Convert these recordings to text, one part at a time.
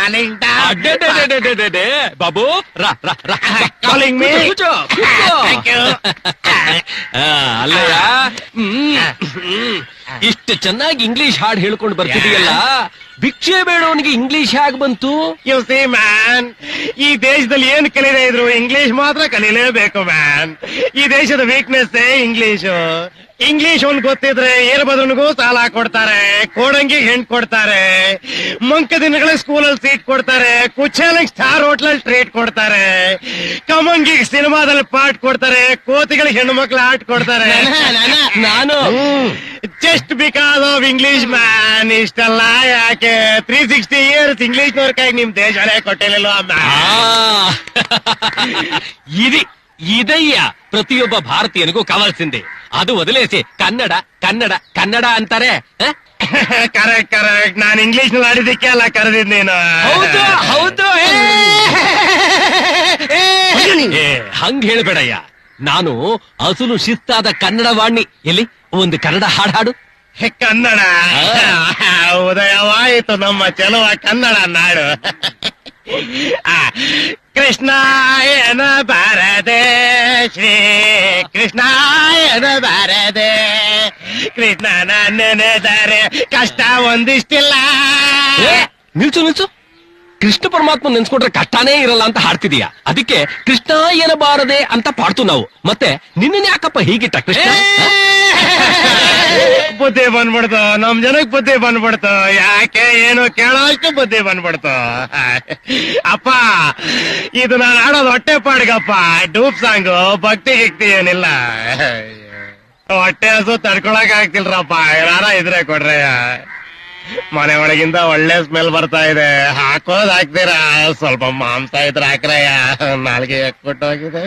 falling down. ಅಡ್ಡೆಡ್ಡೆಡ್ಡೆಡ್ಡೆಡ್ಡೆ. Babu ರಾ ರಾ ರಾ Calling me? ಕೂತ್ಕೋ, ಕೂತ್ಕೋ. Thank you. ಆ, ಅಲ್ಲಯ್ಯ ಹ್ಮ್. ಇಷ್ಟು ಚೆನ್ನಾಗಿ ಇಂಗ್ಲಿಷ್ ಹಾಡು ಹೇಳ್ಕೊಂಡು ಬರ್ತಿದೀಯಲ್ಲ ಭಿಕ್ಷೆ ಬೇಡವನಿಗೆ ಇಂಗ್ಲಿಷ್ ಹೇಗ್ ಬಂತು ಯು ಸಿ ಮ್ಯಾನ್ ಈ ದೇಶದಲ್ಲಿ ಏನ್ ಕಲಿಯದೇ ಇದ್ರು ಇಂಗ್ಲಿಷ್ ಮಾತ್ರ ಕಲೀಲೇಬೇಕು ಮ್ಯಾನ್ ಈ ದೇಶದ ವೀಕ್ನೆಸ್ ಇಂಗ್ಲಿಷ್ ಇಂಗ್ಲಿಷ್ ಒಂದ್ ಗೊತ್ತಿದ್ರೆ ಏರ್ಬದನಿಗೂ ಸಾಲ ಕೊಡ್ತಾರೆ ಕೋಡಂಗಿ ಹೆಣ್ ಕೊಡ್ತಾರೆ ಮಂಕ ದಿನಗಳ ಸ್ಕೂಲಲ್ಲಿ ಸೀಟ್ ಕೊಡ್ತಾರೆ ಕುಚೇಲಂಗ್ ಸ್ಟಾರ್ ಹೋಟ್ಲಲ್ಲಿ ಟ್ರೀಟ್ ಕೊಡ್ತಾರೆ ಕಮಂಗಿ ಸಿನಿಮಾದಲ್ಲಿ ಪಾಠ ಕೊಡ್ತಾರೆ ಕೋತಿಗಳಿಗೆ ಹೆಣ್ಣು ಮಕ್ಳು ಆಟ ಕೊಡ್ತಾರೆ ನಾನು just because of English man ಇಷ್ಟಲ್ಲ ಯಾಕೆ ತ್ರೀ ಸಿಕ್ಸ್ಟಿ ಇಯರ್ಸ್ ಇಂಗ್ಲಿಷ್ ನವ್ರ ಕೈಗೆ ನಿಮ್ ದೇಶನೇ ಕೊಟ್ಟಿಲ್ಲ ಆ, ಇದಿ ಇದಯ್ಯ ಪ್ರತಿಯೊಬ್ಬ ಭಾರತೀಯನಿಗೂ ಕಾವಾಲ್ಸಿಂದೆ ಅದು ಒದಲೇಸಿ ಕನ್ನಡ ಕನ್ನಡ ಕನ್ನಡ ಅಂತಾರೆ ಹ? ಕರೆಕ್ಟ್ ಕರೆಕ್ಟ್ ನಾನ್ ಇಂಗ್ಲಿಷ್ ನಲ್ಲಿ ಆಡಿದ್ದಕ್ಕೆ ಅಲ್ಲ ಕರೆದಿದ್ ನೀನು ಹೌದು ಹೌದು ಏ! ಏ, ಹಂಗ್ ಹೇಳ್ಬೇಡಯ್ಯ ನಾನು ಅಸಲು ಶಿಸ್ತಾದ ಕನ್ನಡ ವಾಣಿ ಎಲ್ಲಿ ಒಂದು ಕನ್ನಡ ಹಾಡು ಹಾಡು ಹೇ, ಕನ್ನಡ ಉದಯವಾಯಿತು ನಮ್ಮ ಚೆಲುವ ಕನ್ನಡ ನಾಡು ಆ, ಕೃಷ್ಣಾಯನ ಬಾರದೆ ಶ್ರೀ ಕೃಷ್ಣಾಯನ ಬಾರದೆ ಕೃಷ್ಣನ ನೆನೆದರೆ ಕಷ್ಟ ಒಂದಿಷ್ಟಿಲ್ಲ ಏ, ನಿಲ್ಸು ನಿಲ್ಸು ಕೃಷ್ಣ ಪರಮಾತ್ಮ ನೆನ್ಸ್ಕೊಂಡ್ರೆ ಕಷ್ಟನೇ ಇರಲ್ಲ ಅಂತ ಹಾಡ್ತಿದೀಯ ಅದಕ್ಕೆ ಕೃಷ್ಣ ಏನಬಾರದೆ ಅಂತ ಪಾಡ್ತು ನಾವು ಮತ್ತೆ ನಿನ್ನ ಯಾಕಪ್ಪ ಹೀಗಿಟ್ಟ ಕೃಷ್ಣ ಬುದ್ಧಿ ಬಂದ್ಬಿಡ್ತು ನಮ್ ಜನಕ್ ಬುದ್ಧಿ ಬಂದ್ಬಿಡ್ತು ಯಾಕೆ ಏನು ಕೇಳೋ ಅಷ್ಟು ಬುದ್ಧಿ ಬಂದ್ಬಿಡ್ತು ಅಪ್ಪ ಇದು ನಾನು ಆಡೋದು ಹೊಟ್ಟೆ ಪಾಡ್ಗಪ್ಪ ಡೂಪ್ ಸಾಂಗು ಭಕ್ತಿ ಗಿಕ್ತಿ ಏನಿಲ್ಲ ಹೊಟ್ಟೆ ಹಸು ತಡ್ಕೊಳಕ್ ಆಗ್ತಿಲ್ರಪ್ಪ ಏನಾರ ಇದ್ರೆ ಕೊಡ್ರೆ ಮನೆ ಒಳಗಿಂದ ಒಳ್ಳೆ ಸ್ಮೆಲ್ ಬರ್ತಾ ಇದೆ ಹಾಕೋದ್ ಹಾಕ್ತೀರಾ ಸ್ವಲ್ಪ ಮಾಂಸ ಇದ್ರೆ ಹಾಕ್ರಯ್ಯ ನಾಲ್ಗೆ ಕೊಟ್ಟೋಗಿದೆ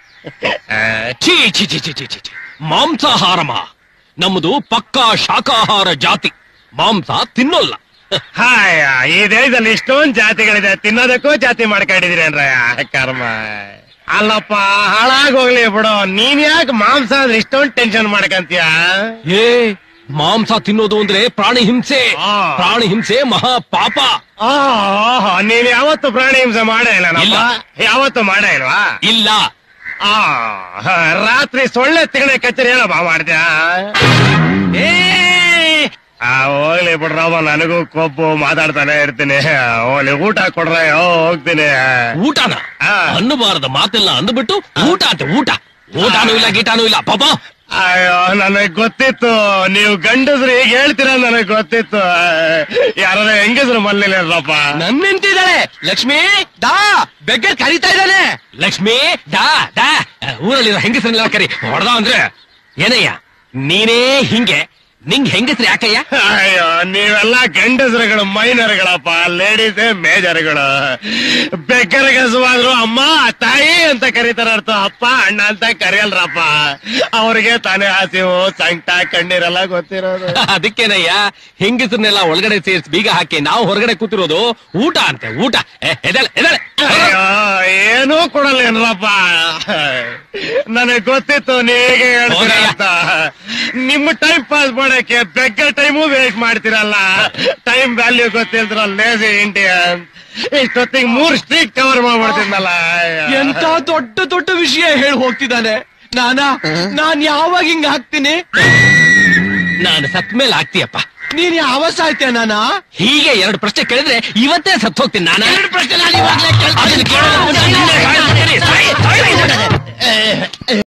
ಛೀ ಛೀ ಛೀ ಛೀ ಛೀ ಛೀ ಛೀ. ಮಾಂಸಾಹಾರಮ ನಮ್ಮದು ಪಕ್ಕಾ ಶಾಕಾಹಾರ ಜಾತಿ ಮಾಂಸ ತಿನ್ನೋಲ್ಲ ಹಾಯ ಈ ದೇಶದಲ್ಲಿ ಇಷ್ಟೊಂದ್ ಜಾತಿಗಳಿದೆ ತಿನ್ನೋದಕ್ಕೂ ಜಾತಿ ಮಾಡ್ಕೊಂಡಿದೀರಿ ಅನ್ರಯ್ಯ ಕರ್ಮ ಅಲ್ಲಪ್ಪ ಹಾಳಾಗೋಗ್ಲಿ ಬಿಡು ನೀನ್ ಯಾಕೆ ಮಾಂಸ ಅಂದ್ರೆ ಇಷ್ಟೊಂದ್ ಟೆನ್ಷನ್ ಮಾಡ್ಕಂತೀಯ ಏ ಮಾಂಸ ತಿನ್ನೋದು ಅಂದ್ರೆ ಪ್ರಾಣಿ ಹಿಂಸೆ ಆ. ಪ್ರಾಣಿ ಹಿಂಸೆ ಮಹಾ ಪಾಪ ಆಹ್, ನೀನ್ ಯಾವತ್ತು ಪ್ರಾಣಿ ಹಿಂಸೆ ಮಾಡೇ ಇಲ್ಲ. ಇಲ್ಲ ಯಾವತ್ತು ಮಾಡೇ ಇಲ್ವಾ ಇಲ್ಲ ಆ ರಾತ್ರಿ ಸೊಳ್ಳೆ ತಿಗಣೆ ಕಚೇರಿ ಹೇಳಪ್ಪ ಮಾಡ್ತೀಯ ಏ ಆ ಹೋಗ್ಲಿ ಬಿಡ್ರವ್ವ ನನಗೂ ಕೊಬ್ಬು ಮಾತಾಡ್ತಾನೆ ಇರ್ತೀನಿ ಹೋಗ್ಲಿ ಊಟ ಕೊಡ್ರೆ ಹೋಗ್ತೀನಿ ಊಟನ ಆ. ಅನ್ನಬಾರದ ಮಾತೆಲ್ಲ ಅಂದ್ಬಿಟ್ಟು ಊಟ ಅಂತೆ ಊಟ ಊಟನೂ ಇಲ್ಲ ಗೀಟಾನೂ ಇಲ್ಲ ಪಾಪ ಅಯ್ಯೋ ನನಗ್ ಗೊತ್ತಿತ್ತು ನೀವು ಗಂಡಸ್ರು ಈಗ ಹೇಳ್ತೀರ ನನಗ್ ಗೊತ್ತಿತ್ತು ಯಾರ ಹೆಂಗಸ್ರು ಮಲ್ಲಿಲ್ಲಪ್ಪ ನನ್ ನಿಂತಿದ್ದಾಳೆ ಲಕ್ಷ್ಮಿ ದಾ ಬೆಗ್ಗ ಕರಿತಾ ಇದ್ದಾನೆ ಲಕ್ಷ್ಮಿ ದಾ ದಾ ಊರಲ್ಲಿರೋ ಹೆಂಗಸರನ್ನೆಲ್ಲ ಕರಿ ಹೊಡೆದ ಅಂದ್ರೆ ಏನಯ್ಯ ನೀನೇ ಹಿಂಗೆ ನಿಂಗ್ ಹೆಂಗಸ್ರು ಯಾಕಯ್ಯ ಅಯ್ಯೋ ನೀವೆಲ್ಲ ಗಂಡಸ್ರುಗಳು ಮೈನರ್ಗಳಪ್ಪ ಲೇಡೀಸೇ ಮೇಜರ್ಗಳು ಬೆಕ್ಕರ ಕಸುವಾದ್ರು ಅಮ್ಮ ತಾಯಿ ಅಂತ ಕರೀತಾರ ಅರ್ಥ ಅಪ್ಪ ಅಣ್ಣ ಅಂತ ಕರೆಯಲ್ರಪ್ಪ ಅವ್ರಿಗೆ ತಾನೇ ಹಸಿವು ಸಂಕಟ ಕಣ್ಣೀರೆಲ್ಲ ಗೊತ್ತಿರೋದು ಅದಕ್ಕೇನಯ್ಯ ಹೆಂಗಸರನ್ನೆಲ್ಲ ಒಳಗಡೆ ಸೇರಿಸಿ ಬೀಗ ಹಾಕಿ ನಾವು ಹೊರಗಡೆ ಕೂತಿರೋದು ಊಟ ಅಂತೆ ಊಟ ಏ, ಎದ್ದೇಳು, ಎದ್ದೇಳು. ಅಯ್ಯೋ ಏನೂ ಕೊಡಲ್ಲೇನ್ರಪ್ಪ ನನಗ್ ಗೊತ್ತಿತ್ತು ನೀವ್ ಹೇಗೆ ಹೇಳ್ತೀರ ಅಂತ ನಿಮ್ಮ ಟೈಮ್ ಪಾಸ್ ಮಾಡಕ್ಕೆ ಬೆಗ್ಗ ಟೈಮು ವೇಸ್ಟ್ ಮಾಡ್ತಿರಲ್ಲ ಟೈಮ್ ವ್ಯಾಲ್ಯೂ ಗೊತ್ತಿಲ್ದ್ರ ಲೇಸಿ ಇಂಡಿಯನ್ ಇಷ್ಟೊತ್ತಿಗೆ ಮೂರ್ ಸ್ಟ್ರೀಟ್ ಕವರ್ ಮಾಡ್ಬಿಡ್ತೀನಲ್ಲ ಎಂತ ದೊಡ್ಡ ದೊಡ್ಡ ವಿಷಯ ಹೇಳಿ ಹೋಗ್ತಿದ್ದಾನೆ ನಾನಾ ನಾನ್ ಯಾವಾಗ ಹಿಂಗ ಹಾಕ್ತೀನಿ ನಾನು ಸತ್ ಮೇಲೆ ಹಾಕ್ತೀಯಪ್ಪ ನೀನ್ ಯಾವ ಸಾಯ್ತೀಯ ನಾನಾ ಹೀಗೆ ಎರಡು ಪ್ರಶ್ನೆ ಕೇಳಿದ್ರೆ ಇವತ್ತೇ ಸತ್ ಹೋಗ್ತೀನಿ ನಾನು ಎರಡು ಪ್ರಶ್ನೆ ನಾನು ಇವಾಗ್ಲೇ ಕೇಳ್ತೀನಿ